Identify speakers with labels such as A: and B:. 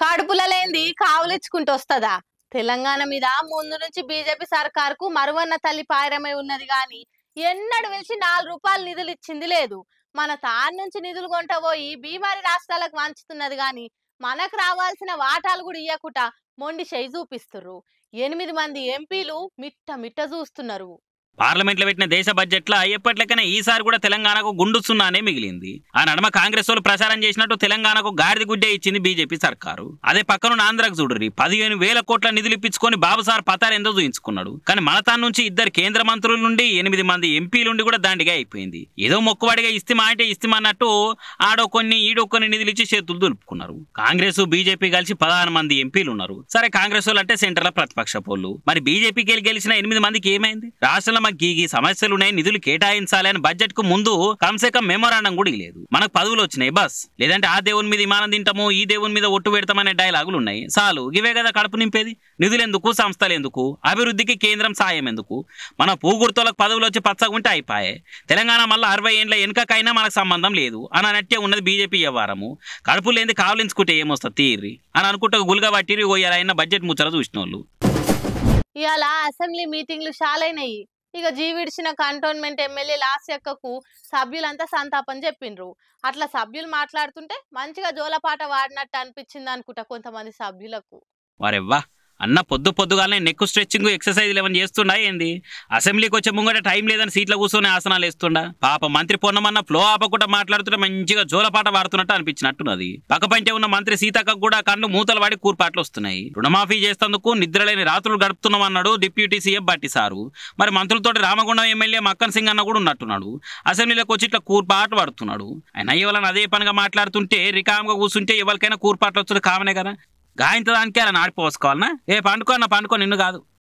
A: కడుపుల లేంది కావులిచ్చుకుంటూ వస్తుందా తెలంగాణ మీద ముందు నుంచి బీజేపీ సర్కార్కు మరువన్న తల్లి పాయరమై ఉన్నది గాని ఎన్నడు పిలిచి నాలుగు రూపాయలు నిధులు ఇచ్చింది లేదు మన తాను నుంచి నిధులు కొంట పోయి బీమారి రాష్ట్రాలకు వంచుతున్నది గాని మనకు రావాల్సిన వాటాలు కూడా ఇయ్యకుట మొండి చేయి చూపిస్తుర్రు ఎనిమిది మంది ఎంపీలు మిట్ట మిట్ట చూస్తున్నారు
B: పార్లమెంట్లో పెట్టిన దేశ బడ్జెట్ల ఎప్పటికైనా ఈసారి కూడా తెలంగాణకు గుండు సున్నానే మిగిలింది ఆ నడమ కాంగ్రెస్ వాళ్ళు ప్రచారం చేసినట్టు తెలంగాణకు గాడిద గుడ్డే ఇచ్చింది బీజేపీ సర్కారు అదే పక్కన ఆంధ్రాకు చూడరి పదిహేను వేల కోట్ల నిధులు ఇప్పించుకొని బాబు సార్ పతారు ఎంతో చూయించుకున్నాడు కానీ మన తాను నుంచి ఇద్దరు కేంద్ర మంత్రుల నుండి ఎనిమిది మంది ఎంపీల నుండి కూడా దండిగా అయిపోయింది ఏదో మొక్కువాడిగా ఇస్తిమా అంటే ఇస్తిమా అన్నట్టు ఆడో కొన్ని ఈడో కొన్ని నిధులు ఇచ్చి చేతులు దులుపుకున్నారు కాంగ్రెస్ బీజేపీ కలిసి పదహారు మంది ఎంపీలు ఉన్నారు సరే కాంగ్రెస్ వాళ్ళు అంటే సెంటర్ లో ప్రతిపక్ష పోళ్ళు మరి బీజేపీకి వెళ్ళి గెలిచిన ఎనిమిది మందికి ఏమైంది రాష్ట్రంలో మాకు గీ గీ సమస్యలు ఉన్నాయి నిధులు కేటాయించాలి అని బడ్జెట్ కు ముందు కమ్సే కమ్ మెమోరాండం కూడా లేదు మనకు పదవులు వచ్చినాయి బస్ లేదంటే ఆ దేవుని మీద విమానం తింటాము ఈ దేవుని మీద ఒట్టు పెడతామనే డైలాగులు ఉన్నాయి చాలు ఇవే కదా కడుపు నింపేది నిధులు ఎందుకు సంస్థలు ఎందుకు అభివృద్ధికి కేంద్రం సాయం ఎందుకు మన పూగుర్తోలకు పదవులు వచ్చి పచ్చగుంటే అయిపోయాయి తెలంగాణ మళ్ళీ అరవై ఏండ్ల వెనుకకైనా మనకు సంబంధం లేదు అని అన్నట్టే ఉన్నది బీజేపీ వ్యవహారము కడుపు లేని కావలించుకుంటే ఏమొస్తుంది తీర్రి అని అనుకుంటే గులుగా పట్టిరి పోయారైన బడ్జెట్ ముచ్చర చూసిన వాళ్ళు
A: ఇవాళ అసెంబ్లీ మీటింగ్లు షాలైనాయి ఇక జీవిడిచిన కంటోన్మెంట్ ఎమ్మెల్యే లాస్యక్కకు సభ్యులంతా సంతాపం చెప్పిండ్రు అట్లా సభ్యులు మాట్లాడుతుంటే మంచిగా జోలపాట వాడినట్టు అనిపించింది అనుకుంటా కొంతమంది సభ్యులకు
B: వారెవ్వా అన్న పొద్దు పొద్దుగానే నెక్ స్ట్రెచ్చింగ్ ఎక్సర్సైజ్ ఏమైనా చేస్తుండా ఏంది అసెంబ్లీకి వచ్చే ముంగట టైం లేదని సీట్లో కూర్చొని ఆసనాలు వేస్తుండా పాప మంత్రి పొన్నమన్న ఫ్లో ఆపకుండా మాట్లాడుతుంటే మంచిగా జోలపాట వాడుతున్నట్టు అనిపించినట్టున్నది పక్కపంటే ఉన్న మంత్రి సీతక్కకు కూడా కన్ను మూతలు వాడి కూర్పాట్లు వస్తున్నాయి రుణమాఫీ చేస్తేందుకు నిద్రలేని రాత్రులు గడుపుతున్నామన్నాడు డిప్యూటీ సీఎం బట్టి సారు మరి మంత్రులతోటి రామగుండం ఎమ్మెల్యే మక్కన్ సింగ్ అన్న కూడా ఉన్నట్టున్నాడు అసెంబ్లీలోకి వచ్చి ఇట్లా కూర్పాటు పడుతున్నాడు ఆయన ఇవ్వాలని అదే పనిగా మాట్లాడుతుంటే రికామ్గా కూర్చుంటే ఎవరికైనా కూర్పాట్లు వచ్చుడు కామనే కదా గాయంత దానికి అలా నాడిపోసుకోవాలనా ఏ పండుకో అన్న పండుకో నిన్ను కాదు